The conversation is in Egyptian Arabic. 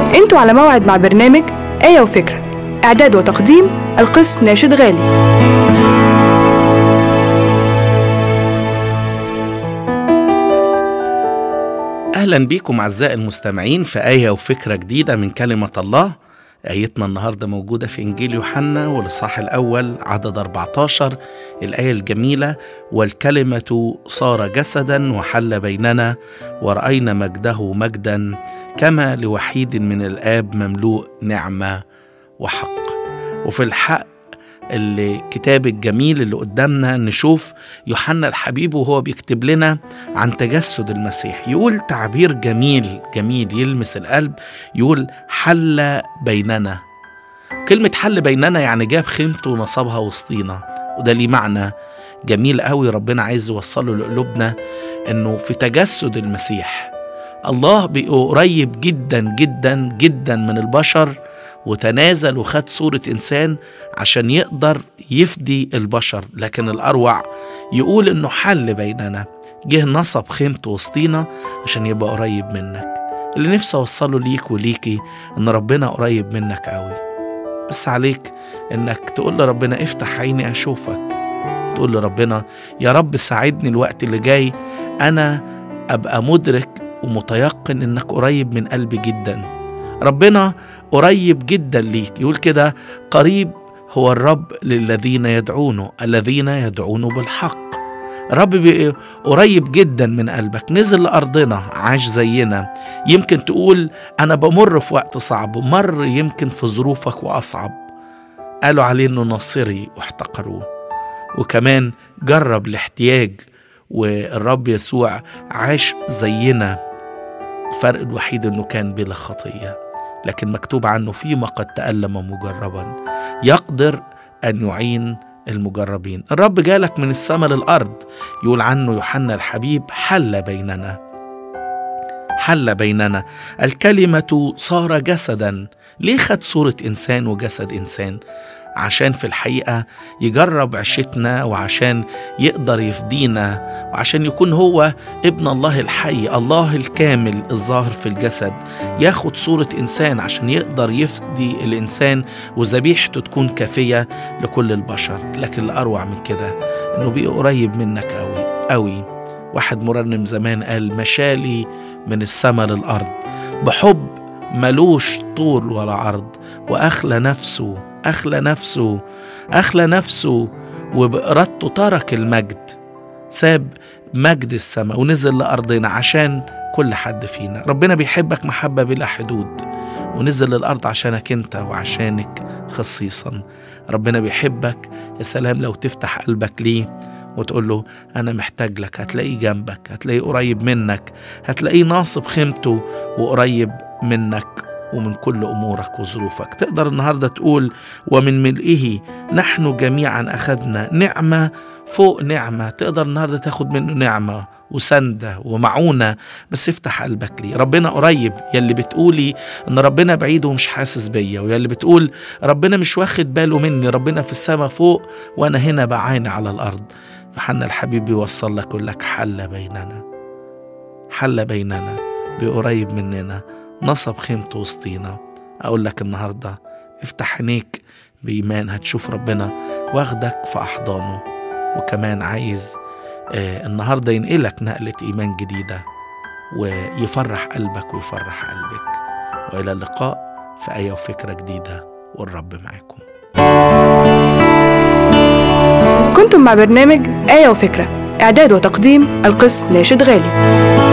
انتوا على موعد مع برنامج آية وفكرة إعداد وتقديم القس ناشد غالي أهلا بيكم أعزائي المستمعين في آية وفكرة جديدة من كلمة الله آيتنا النهاردة موجودة في إنجيل يوحنا والإصحاح الأول عدد 14 الآية الجميلة والكلمة صار جسدا وحل بيننا ورأينا مجده مجدا كما لوحيد من الآب مملوء نعمة وحق وفي الحق الكتاب الجميل اللي قدامنا نشوف يوحنا الحبيب وهو بيكتب لنا عن تجسد المسيح يقول تعبير جميل جميل يلمس القلب يقول حل بيننا كلمة حل بيننا يعني جاب خيمته ونصبها وسطينا وده ليه معنى جميل قوي ربنا عايز يوصله لقلوبنا انه في تجسد المسيح الله بقى قريب جدا جدا جدا من البشر وتنازل وخد صورة إنسان عشان يقدر يفدي البشر لكن الأروع يقول إنه حل بيننا جه نصب خيمته وسطينا عشان يبقى قريب منك اللي نفسي أوصله ليك وليكي إن ربنا قريب منك قوي بس عليك إنك تقول لربنا افتح عيني أشوفك تقول لربنا يا رب ساعدني الوقت اللي جاي أنا أبقى مدرك ومتيقن إنك قريب من قلبي جدا ربنا قريب جدا ليك يقول كده قريب هو الرب للذين يدعونه الذين يدعونه بالحق رب بي- قريب جدا من قلبك نزل لأرضنا عاش زينا يمكن تقول أنا بمر في وقت صعب مر يمكن في ظروفك وأصعب قالوا عليه إنه ناصري واحتقروه وكمان جرب الاحتياج والرب يسوع عاش زينا الفرق الوحيد انه كان بلا خطيه لكن مكتوب عنه فيما قد تألم مجربا يقدر ان يعين المجربين الرب جالك من السماء للارض يقول عنه يوحنا الحبيب حل بيننا حل بيننا الكلمة صار جسدا ليه خد صورة إنسان وجسد إنسان عشان في الحقيقة يجرب عشتنا وعشان يقدر يفدينا وعشان يكون هو ابن الله الحي الله الكامل الظاهر في الجسد ياخد صورة إنسان عشان يقدر يفدي الإنسان وذبيحته تكون كافية لكل البشر لكن الأروع من كده إنه بقى قريب منك أوي أوي واحد مرنم زمان قال مشالي من السماء للأرض بحب ملوش طول ولا عرض وأخلى نفسه أخلى نفسه أخلى نفسه وبإرادته ترك المجد ساب مجد السماء ونزل لأرضنا عشان كل حد فينا ربنا بيحبك محبة بلا حدود ونزل للأرض عشانك أنت وعشانك خصيصا ربنا بيحبك يا سلام لو تفتح قلبك ليه وتقول له أنا محتاج لك هتلاقيه جنبك هتلاقيه قريب منك هتلاقيه ناصب خيمته وقريب منك ومن كل أمورك وظروفك تقدر النهاردة تقول ومن ملئه نحن جميعا أخذنا نعمة فوق نعمة تقدر النهاردة تاخد منه نعمة وسندة ومعونة بس افتح قلبك ليه ربنا قريب يلي بتقولي ان ربنا بعيد ومش حاسس بيا ويلي بتقول ربنا مش واخد باله مني ربنا في السماء فوق وانا هنا بعاني على الارض يوحنا الحبيب بيوصل لك يقول لك حل بيننا حل بيننا بقريب مننا نصب خيمته وسطينا اقول لك النهارده افتح عينيك بايمان هتشوف ربنا واخدك في احضانه وكمان عايز آه النهارده ينقلك نقله ايمان جديده ويفرح قلبك ويفرح قلبك والى اللقاء في ايه وفكره جديده والرب معاكم كنتم مع برنامج آية وفكرة إعداد وتقديم القس ناشد غالي